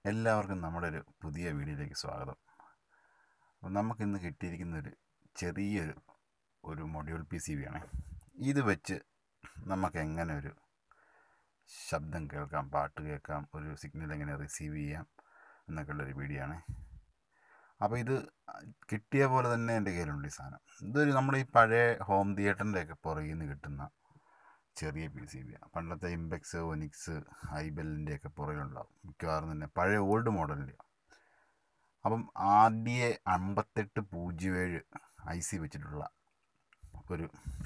എല്ലാവർക്കും നമ്മുടെ ഒരു പുതിയ വീഡിയോയിലേക്ക് സ്വാഗതം അപ്പോൾ നമുക്കിന്ന് കിട്ടിയിരിക്കുന്ന ഒരു ചെറിയൊരു ഒരു മൊഡ്യൂൾ പി സി ബി ആണ് ഇത് വെച്ച് നമുക്ക് എങ്ങനെ ഒരു ശബ്ദം കേൾക്കാം പാട്ട് കേൾക്കാം ഒരു സിഗ്നൽ എങ്ങനെ റിസീവ് ചെയ്യാം എന്നൊക്കെ ഉള്ളൊരു വീഡിയോ ആണ് അപ്പോൾ ഇത് കിട്ടിയ പോലെ തന്നെ എൻ്റെ കയ്യിലുണ്ട് ഈ സാധനം ഇതൊരു നമ്മുടെ ഈ പഴയ ഹോം തിയേറ്ററിൻ്റെ ഒക്കെ പുറകിൽ നിന്ന് കിട്ടുന്ന ചെറിയ പി സി ബി ആണ് പണ്ടത്തെ ഇമ്പെക്സ് ഒനിക്സ് ഐബെല്ലിൻ്റെ ഒക്കെ പുറകിലുണ്ടാവും മിക്കവാറും തന്നെ പഴയ ഓൾഡ് മോഡലിൻ്റെ അപ്പം ആർ ഡി എ അമ്പത്തെട്ട് പൂജ്യം ഏഴ് ഐ സി വെച്ചിട്ടുള്ള ഒരു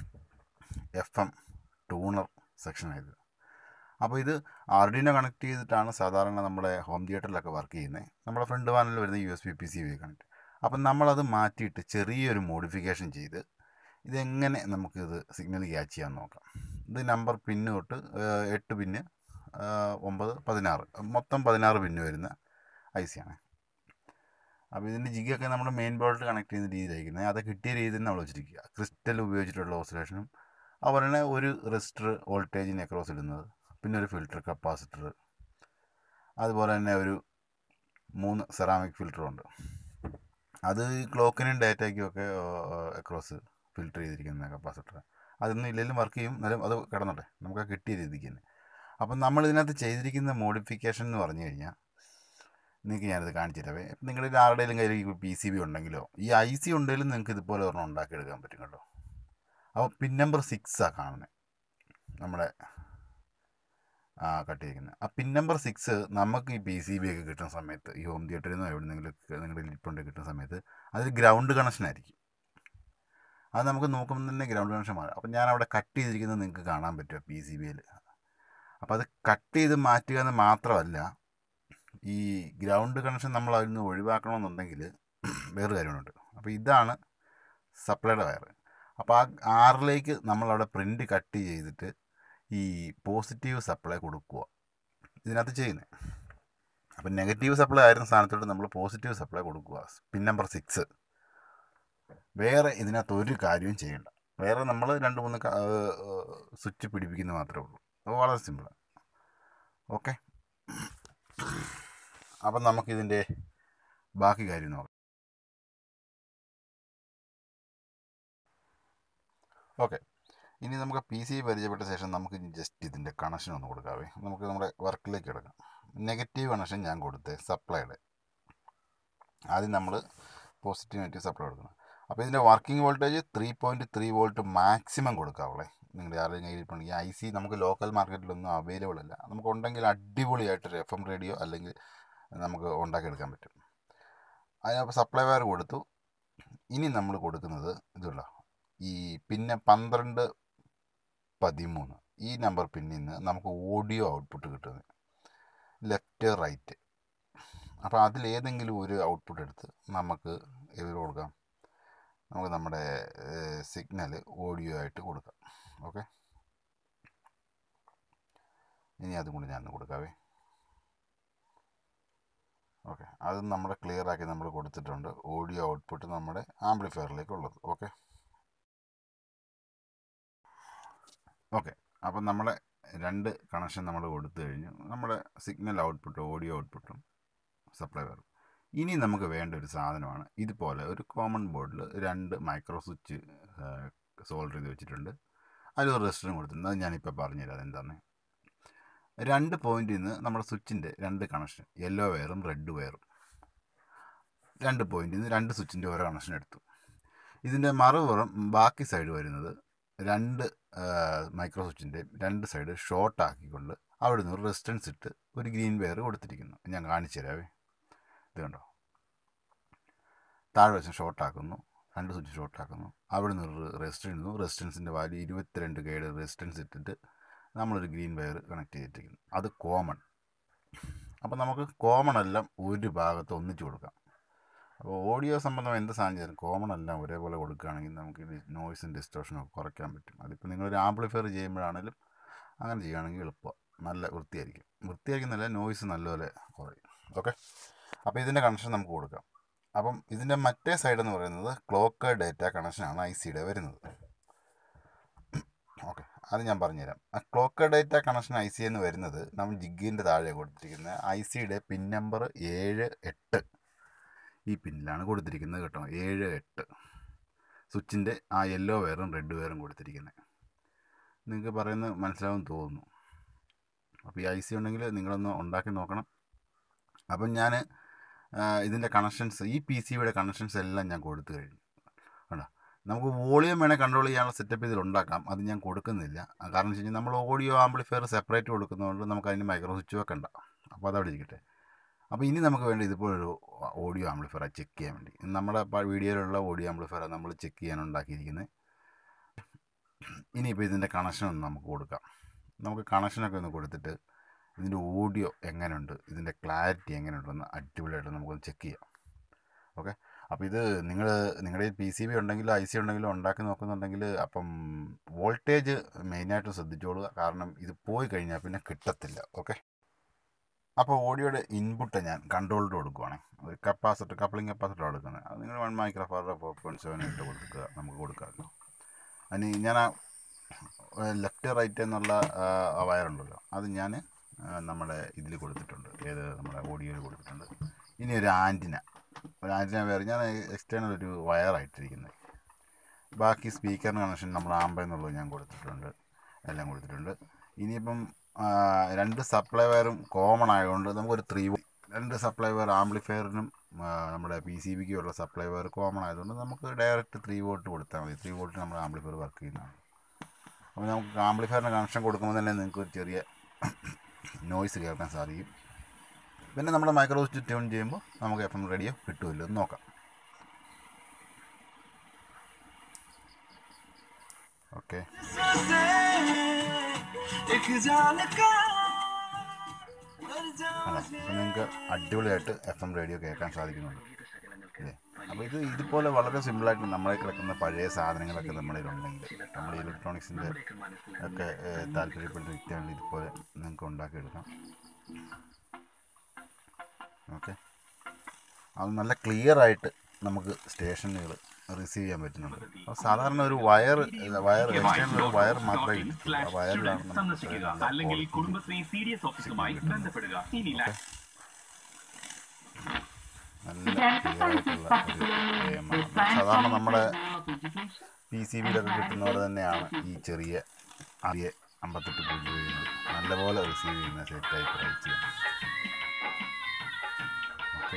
എഫ് എം ടൂണർ സെക്ഷനായത് അപ്പോൾ ഇത് ആർഡിനോ കണക്ട് ചെയ്തിട്ടാണ് സാധാരണ നമ്മുടെ ഹോം തിയേറ്ററിലൊക്കെ വർക്ക് ചെയ്യുന്നത് നമ്മുടെ ഫ്രണ്ട് വാനിൽ വരുന്ന U S B P C B connect അപ്പം നമ്മളത് മാറ്റിയിട്ട് ചെറിയൊരു മോഡിഫിക്കേഷൻ ചെയ്ത് ഇതെങ്ങനെ നമുക്കിത് സിഗ്നൽ ക്യാച്ച് ചെയ്യാൻ നോക്കാം ഇത് നമ്പർ പിന്ന് തൊട്ട് ഏഹ്, എട്ട് പിന്ന് ഏഹ്, ഒമ്പത് പതിനാറ് മൊത്തം പതിനാറ് പിന്ന് വരുന്ന ഐ സി ആണ് അപ്പോൾ ഇതിൻ്റെ ജിഗൊക്കെ നമ്മൾ മെയിൻ ബോർഡിൽ കണക്ട് ചെയ്യുന്ന രീതിയിലായിരിക്കുന്നത് അത് കിട്ടിയ രീതിയിൽ നമ്മൾ വെച്ചിരിക്കുക ക്രിസ്റ്റൽ ഉപയോഗിച്ചിട്ടുള്ള ഓസിലേഷനും അതുപോലെ തന്നെ ഒരു റെസിസ്റ്റർ വോൾട്ടേജിന് അക്രോസ് ഇടുന്നത് പിന്നെ ഒരു ഫിൽറ്റർ കപ്പാസിറ്റർ അതുപോലെ തന്നെ ഒരു മൂന്ന് സെറാമിക് ഫിൽറ്ററും ഉണ്ട് അത് ഈ ക്ലോക്കിനും ഡാറ്റയ്ക്കും ഒക്കെ അക്രോസ് ഫിൽറ്റർ ചെയ്തിരിക്കുന്ന കപ്പാസിറ്റർ അതൊന്നും ഇല്ലെങ്കിലും വർക്ക് ചെയ്യും എന്നാലും അത് കിടന്നോട്ടെ നമുക്ക് ആ കിട്ടിയ രീതിക്ക് തന്നെ അപ്പം നമ്മൾ ഇതിനകത്ത് ചെയ്തിരിക്കുന്ന മോഡിഫിക്കേഷൻ എന്ന് പറഞ്ഞു കഴിഞ്ഞാൽ നിങ്ങൾക്ക് ഞാനിത് കാണിച്ചു തരാവേ ഇപ്പം നിങ്ങളുടെ ആരുടെയും കയ്യിൽ പി സി ബി ഉണ്ടെങ്കിലോ ഈ ഐ സി ഉണ്ടെങ്കിലും നിങ്ങൾക്ക് ഇതുപോലെ ഒരെണ്ണം ഉണ്ടാക്കിയെടുക്കാൻ പറ്റും കേട്ടോ അപ്പോൾ പിൻ നമ്പർ സിക്സാണ് കാണുന്നത് നമ്മുടെ ആ കട്ട് ചെയ്തിരിക്കുന്നത് ആ പിൻ നമ്പർ സിക്സ് നമുക്ക് ഈ പി സി ബി ഒക്കെ കിട്ടുന്ന സമയത്ത് ഈ ഹോം തിയേറ്ററിൽ നിന്നോ എവിടെ നിന്നെങ്കിലും നിങ്ങളുടെ ലിപ്പുണ്ട് കിട്ടുന്ന സമയത്ത് അതിൽ ഗ്രൗണ്ട് കണക്ഷൻ ആയിരിക്കും അത് നമുക്ക് നോക്കുമ്പോൾ തന്നെ ഗ്രൗണ്ട് കണക്ഷൻ മാറും അപ്പം ഞാൻ അവിടെ കട്ട് ചെയ്തിരിക്കുന്നത് നിങ്ങൾക്ക് കാണാൻ പറ്റും പി സി ബിയിൽ അപ്പോൾ അത് കട്ട് ചെയ്ത് മാറ്റുക എന്ന് മാത്രമല്ല ഈ ഗ്രൗണ്ട് കണക്ഷൻ നമ്മൾ അതിൽ നിന്ന് ഒഴിവാക്കണമെന്നുണ്ടെങ്കിൽ വേറൊരു കാര്യമുണ്ട് അപ്പോൾ ഇതാണ് സപ്ലൈയുടെ വയർ അപ്പോൾ ആ ആറിലേക്ക് നമ്മളവിടെ പ്രിൻ്റ് കട്ട് ചെയ്തിട്ട് ഈ പോസിറ്റീവ് സപ്ലൈ കൊടുക്കുക ഇതിനകത്ത് ചെയ്യുന്നത് അപ്പം നെഗറ്റീവ് സപ്ലൈ ആയിരുന്ന സ്ഥാനത്തോട്ട് നമ്മൾ പോസിറ്റീവ് സപ്ലൈ കൊടുക്കുക പിൻ നമ്പർ സിക്സ് വേറെ ഇതിനകത്ത് ഒരു കാര്യവും ചെയ്യണ്ട വേറെ നമ്മൾ രണ്ട് മൂന്ന് സ്വിച്ച് പിടിപ്പിക്കുന്നത് മാത്രമേ ഉള്ളൂ അത് വളരെ സിമ്പിളാണ് ഓക്കെ അപ്പം നമുക്കിതിൻ്റെ ബാക്കി കാര്യം നോക്കാം ഓക്കെ ഇനി നമുക്ക് പി സി പരിചയപ്പെട്ട ശേഷം നമുക്ക് ജസ്റ്റ് ഇതിൻ്റെ കണക്ഷൻ ഒന്ന് കൊടുക്കാവേ നമുക്ക് നമ്മുടെ വർക്കിലേക്ക് എടുക്കാം നെഗറ്റീവ് കണക്ഷൻ ഞാൻ കൊടുത്തേ സപ്ലൈയുടെ ആദ്യം നമ്മൾ പോസിറ്റീവ് നെഗറ്റീവ് സപ്ലൈ കൊടുക്കണം അപ്പോൾ ഇതിൻ്റെ working voltage three point three volt maximum കൊടുക്കാവുള്ളേ നിങ്ങളുടെ ആരുടെയും കയ്യിൽ ഇപ്പോൾ ഈ ഐ സി നമുക്ക് ലോക്കൽ മാർക്കറ്റിലൊന്നും അവൈലബിൾ അല്ല നമുക്ക് ഉണ്ടെങ്കിൽ അടിപൊളിയായിട്ടൊരു എഫ് എം റേഡിയോ അല്ലെങ്കിൽ നമുക്ക് ഉണ്ടാക്കിയെടുക്കാൻ പറ്റും അതിനപ്പോൾ സപ്ലൈ വയർ കൊടുത്തു ഇനി നമ്മൾ കൊടുക്കുന്നത് ഇതുള്ള ഈ പിന്നെ പന്ത്രണ്ട് പതിമൂന്ന് ഈ നമ്പർ പിന്നിൽ നിന്ന് നമുക്ക് ഓഡിയോ ഔട്ട്പുട്ട് കിട്ടുന്നത് ലെഫ്റ്റ് റൈറ്റ് അപ്പോൾ അതിലേതെങ്കിലും ഒരു ഔട്ട്പുട്ട് എടുത്ത് നമുക്ക് ഇതിൽ കൊടുക്കാം നമുക്ക് നമ്മുടെ സിഗ്നൽ ഓഡിയോ ആയിട്ട് കൊടുക്കാം ഓക്കെ ഇനി അതും കൂടി ഞാൻ കൊടുക്കാവേ ഓക്കെ അത് നമ്മുടെ ക്ലിയർ ആക്കി നമ്മൾ കൊടുത്തിട്ടുണ്ട് ഓഡിയോ ഔട്ട്പുട്ട് നമ്മുടെ ആംപ്ലിഫയറിലേക്ക് ഉള്ളത് ഓക്കെ ഓക്കെ അപ്പം നമ്മുടെ രണ്ട് കണക്ഷൻ നമ്മൾ കൊടുത്തു കഴിഞ്ഞു നമ്മുടെ സിഗ്നൽ ഔട്ട്പുട്ട് ഓഡിയോ ഔട്ട്പുട്ടും സപ്ലൈ വരും ഇനി നമുക്ക് വേണ്ട ഒരു സാധനമാണ് ഇതുപോലെ ഒരു കോമൺ ബോർഡിൽ രണ്ട് മൈക്രോ സ്വിച്ച് സോൾഡർ ചെയ്ത് വെച്ചിട്ടുണ്ട് അതിലൊരു റെസിസ്റ്ററും കൊടുത്തിട്ടുണ്ട് അത് ഞാനിപ്പോൾ പറഞ്ഞുതരാം അതെന്താണ് രണ്ട് പോയിന്റിൽ നിന്ന് നമ്മുടെ സ്വിച്ചിൻ്റെ രണ്ട് കണക്ഷൻ യെല്ലോ വയറും റെഡ് വയറും രണ്ട് പോയിന്റിൽ നിന്ന് രണ്ട് സ്വിച്ചിൻ്റെ ഓരോ കണക്ഷൻ എടുത്തു ഇതിൻ്റെ മറുപുറം ബാക്കി സൈഡ് വരുന്നത് രണ്ട് മൈക്രോ സ്വിച്ചിൻ്റെ രണ്ട് സൈഡ് ഷോർട്ട് ആക്കിക്കൊണ്ട് അവിടെ നിന്ന് ഒരു റെസിസ്റ്റൻസ് ഇട്ട് ഒരു ഗ്രീൻ വയർ കൊടുത്തിരിക്കുന്നു ഞാൻ കാണിച്ചു തരാവേ ഇത് കണ്ടോ താഴെ വശം ഷോർട്ടാക്കുന്നു രണ്ട് സ്വിച്ച് ഷോർട്ടാക്കുന്നു അവിടെ നിന്ന് ഒരു റെസിസ്റ്റൻസ് ഇടുന്നു റെസിസ്റ്റൻസിൻ്റെ വാല്യൂ ഇരുപത്തിരണ്ട് കെയുടെ റെസിസ്റ്റൻസ് ഇട്ടിട്ട് നമ്മളൊരു ഗ്രീൻ വയർ കണക്ട് ചെയ്തിരിക്കുന്നു അത് കോമൺ അപ്പോൾ നമുക്ക് കോമൺ എല്ലാം ഒരു ഭാഗത്ത് ഒന്നിച്ച് കൊടുക്കാം അപ്പോൾ ഓഡിയോ സംബന്ധം എന്ത് സാധനം ചെയ്താലും കോമൺ എല്ലാം ഒരേപോലെ കൊടുക്കുകയാണെങ്കിൽ നമുക്ക് നോയ്സും ഡിസ്റ്റോഷനും ഒക്കെ കുറയ്ക്കാൻ പറ്റും അതിപ്പോൾ നിങ്ങളൊരു ആംപ്ലിഫയർ ചെയ്യുമ്പോഴാണെങ്കിലും അങ്ങനെ ചെയ്യുകയാണെങ്കിൽ എളുപ്പമാണ് നല്ല വൃത്തിയായിരിക്കും വൃത്തിയായിരിക്കുന്നില്ല നോയ്സ് നല്ലപോലെ കുറയും ഓക്കെ അപ്പോൾ ഇതിൻ്റെ കണക്ഷൻ നമുക്ക് കൊടുക്കാം അപ്പം ഇതിൻ്റെ മറ്റേ സൈഡ് എന്ന് പറയുന്നത് ക്ലോക്ക് ഡേറ്റ കണക്ഷനാണ് ഐ സിയുടെ വരുന്നത് ഓക്കെ അത് ഞാൻ പറഞ്ഞുതരാം ആ clock data connection I C എന്ന് വരുന്നത് നമ്മൾ ജിഗിൻ്റെ താഴെ കൊടുത്തിരിക്കുന്നത് ഐ സിയുടെ പിൻ നമ്പർ ഏഴ് എട്ട് ഈ പിന്നിലാണ് കൊടുത്തിരിക്കുന്നത് കേട്ടോ ഏഴ് എട്ട് സ്വിച്ചിൻ്റെ ആ യെല്ലോ വയറും റെഡ് വയറും കൊടുത്തിരിക്കുന്നത് നിങ്ങൾക്ക് പറയുന്നത് മനസ്സിലാവും തോന്നുന്നു അപ്പോൾ ഈ ഐ സി ഉണ്ടെങ്കിൽ നിങ്ങളൊന്ന് ഉണ്ടാക്കി നോക്കണം അപ്പം ഞാൻ ഇതിൻ്റെ കണക്ഷൻസ് ഈ പി സി ബിയുടെ കണക്ഷൻസ് എല്ലാം ഞാൻ കൊടുത്തു കഴിഞ്ഞു കണ്ടോ നമുക്ക് വോളിയം വേണേൽ കൺട്രോൾ ചെയ്യാനുള്ള സെറ്റപ്പ് ഇതിൽ ഉണ്ടാക്കാം അത് ഞാൻ കൊടുക്കുന്നില്ല ആ കാരണം വെച്ച് കഴിഞ്ഞാൽ നമ്മൾ ഓഡിയോ ആംപ്ലിഫയർ സെപ്പറേറ്റ് കൊടുക്കുന്നതുകൊണ്ട് നമുക്ക് അതിന് മൈക്രോ സ്വിച്ച് വെക്കണ്ട അപ്പോൾ അതവിടെ ഇരിക്കട്ടെ അപ്പോൾ ഇനി നമുക്ക് വേണ്ട ഇതുപോലൊരു ഓഡിയോ ആംപ്ലിഫയർ ചെക്ക് ചെയ്യാൻ വേണ്ടി നമ്മുടെ പ- വീഡിയോയിലുള്ള ഓഡിയോ ആംപ്ലിഫയർ നമ്മൾ ചെക്ക് ചെയ്യാൻ ഉണ്ടാക്കിയിരിക്കുന്നത് ഇനിയിപ്പോൾ ഇതിൻ്റെ കണക്ഷൻ ഒന്ന് നമുക്ക് കൊടുക്കാം നമുക്ക് കണക്ഷനൊക്കെ ഒന്ന് കൊടുത്തിട്ട് ഇതിൻ്റെ ഓഡിയോ എങ്ങനെയുണ്ട് ഇതിൻ്റെ ക്ലാരിറ്റി എങ്ങനെയുണ്ടെന്ന് അടിപൊളിയായിട്ട് നമുക്കൊന്ന് ചെക്ക് ചെയ്യാം ഓക്കെ അപ്പോൾ ഇത് നിങ്ങൾ നിങ്ങളുടെ പി സി ബി ഉണ്ടെങ്കിലും ഐ സി ഉണ്ടെങ്കിലും ഉണ്ടാക്കി നോക്കുന്നുണ്ടെങ്കിൽ അപ്പം വോൾട്ടേജ് മെയിനായിട്ട് ശ്രദ്ധിച്ചോളുക കാരണം ഇത് പോയി കഴിഞ്ഞാൽ പിന്നെ കിട്ടത്തില്ല ഓക്കെ അപ്പോൾ ഓഡിയോയുടെ ഇൻപുട്ട് ഞാൻ കൺട്രോൾഡ് കൊടുക്കുവാണ് ഒരു കപ്പാസിറ്റർ കപ്ലിംഗ് കപ്പാസിറ്റർ കൊടുക്കുന്നത് അത് നിങ്ങൾ വൺ മൈക്രോഫാറിൻ്റെ ഫോർ പോയിൻറ്റ് സെവൻ ഇട്ട് കൊടുക്കുക നമുക്ക് കൊടുക്കാമല്ലോ അതിന് ഞാൻ ആ ലെഫ്റ്റ് റൈറ്റ് എന്നുള്ള ആ, ആ വയറുണ്ടല്ലോ അത് ഞാൻ നമ്മുടെ ഇതിൽ കൊടുത്തിട്ടുണ്ട് ഏത് നമ്മുടെ ഓഡിയോയിൽ കൊടുത്തിട്ടുണ്ട് ഇനി ഒരു ആൻറ്റിന ഒരു ആൻറ്റിന വയർ ഞാൻ എക്സ്റ്റേണൽ ഒരു വയറായിട്ടിരിക്കുന്നത് ബാക്കി സ്പീക്കറിന് കണക്ഷൻ നമ്മൾ ആമ്പ എന്നുള്ളത് ഞാൻ കൊടുത്തിട്ടുണ്ട് എല്ലാം കൊടുത്തിട്ടുണ്ട് ഇനിയിപ്പം ആ, രണ്ട് സപ്ലൈ വയറും കോമൺ ആയതുകൊണ്ട് നമുക്കൊരു ത്രീ രണ്ട് സപ്ലൈ വയർ ആംപ്ലിഫയറിനും ആ, നമ്മുടെ പി സി ബിക്കും ഉള്ള സപ്ലൈ വയർ കോമൺ ആയതുകൊണ്ട് നമുക്ക് ഡയറക്റ്റ് ത്രീ വോൾട്ട് കൊടുത്താൽ മതി ത്രീ വോൾട്ട് നമ്മുടെ ആംപ്ലിഫയർ വർക്ക് ചെയ്യുന്നതാണ് അപ്പോൾ നമുക്ക് ആംപ്ലിഫയറിന് കണക്ഷൻ കൊടുക്കുമ്പോൾ തന്നെ നിങ്ങൾക്ക് ഒരു ചെറിയ നോയ്സ് കേൾക്കാൻ സാധിക്കും പിന്നെ നമ്മുടെ മൈക്രോ സ്വിച്ച് ട്യൂൺ ചെയ്യുമ്പോൾ നമുക്ക് എഫ് എം റേഡിയോ കിട്ടുമല്ലോ എന്ന് നോക്കാം ഓക്കെ एक जान का അല്ല അപ്പം നിങ്ങൾക്ക് അടിപൊളിയായിട്ട് എഫ് എം റേഡിയോ കേൾക്കാൻ സാധിക്കുന്നുണ്ട് അല്ലേ അപ്പോൾ ഇത് ഇതുപോലെ വളരെ സിമ്പിളായിട്ട് നമ്മളെ കിടക്കുന്ന പഴയ സാധനങ്ങളൊക്കെ നമ്മുടെ കയ്യിലുണ്ടെങ്കിൽ നമ്മുടെ ഇലക്ട്രോണിക്സിൻ്റെ ഒക്കെ ഏഹ്, താല്പര്യപ്പെട്ട വ്യക്തിയാണെങ്കിൽ ഇതുപോലെ നിങ്ങൾക്ക് ഉണ്ടാക്കിയെടുക്കാം ഓക്കെ അത് നല്ല ക്ലിയർ ആയിട്ട് നമുക്ക് സ്റ്റേഷനുകൾ റിസീവ് ചെയ്യാൻ പറ്റുന്നുണ്ട് അപ്പോൾ സാധാരണ ഒരു വയർ വയർ എക്സ്റ്റേണൽ ഒരു വയർ മാത്രമേ ഇരിക്കൂ ആ വയറിലാണ് നമുക്ക് സന്ദർശിക്കുക നല്ല അല്ലെങ്കിൽ quality Kudumbashree C D S ഓഫീസുമായി ബന്ധപ്പെടുക ഇനി ഓക്കെ നല്ല ക്ലിയർ ആയിട്ടുള്ള ഒരു ഗെയിമാണ് സാധാരണ നമ്മുടെ പി സി ബിയിലൊക്കെ കിട്ടുന്ന പോലെ തന്നെയാണ് ഈ ചെറിയ ആദ്യ അമ്പത്തെട്ട് പൂജ്യം ചെയ്യുന്നത് നല്ലപോലെ റിസീവ് ചെയ്യുന്ന സെറ്റായി പ്രൈസ് ചെയ്യണം ഓക്കെ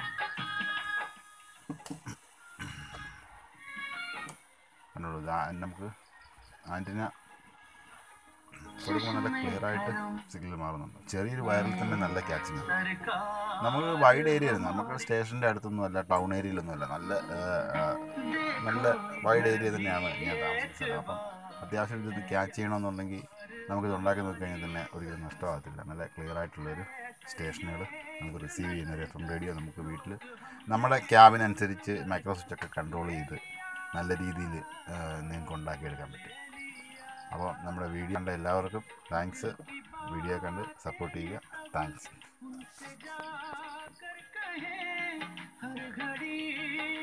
കണ്ടോളൂ ഇത് ആ- നമുക്ക് ആൻറ്റിന കൊടുക്കുമ്പോൾ നല്ല ക്ലിയർ ആയിട്ട് സിഗ്നൽ മാറുന്നുണ്ട് ചെറിയൊരു വയറിൽ തന്നെ നല്ല ക്യാച്ചിങ് ആണ് നമുക്ക് വൈഡ് ഏരിയ നമുക്ക് സ്റ്റേഷൻ്റെ അടുത്തൊന്നും അല്ല ടൗൺ ഏരിയയിലൊന്നും അല്ല നല്ല ആ, ആ, നല്ല വൈഡ് ഏരിയ തന്നെയാണ് ഞാൻ താമസിച്ചത് അപ്പം അത്യാവശ്യം ഇത് ക്യാച്ച് ചെയ്യണമെന്നുണ്ടെങ്കിൽ നമുക്കിത് ഉണ്ടാക്കി നോക്കി കഴിഞ്ഞാൽ തന്നെ ഒരിക്കലും നഷ്ടമാകത്തില്ല നല്ല ക്ലിയർ ആയിട്ടുള്ളൊരു സ്റ്റേഷനുകൾ നമുക്ക് റിസീവ് ചെയ്യുന്ന ഒരു എഫ് എം റേഡിയോ നമുക്ക് വീട്ടിൽ നമ്മുടെ ക്യാബിനനുസരിച്ച് മൈക്രോ സ്വിച്ച് ഒക്കെ കൺട്രോൾ ചെയ്ത് നല്ല രീതിയിൽ നിങ്ങൾക്ക് ഉണ്ടാക്കിയെടുക്കാൻ പറ്റും അപ്പോൾ നമ്മുടെ വീഡിയോ കണ്ട എല്ലാവർക്കും താങ്ക്സ് വീഡിയോ കണ്ട് സപ്പോർട്ട് ചെയ്യുക താങ്ക്സ് हर घड़ी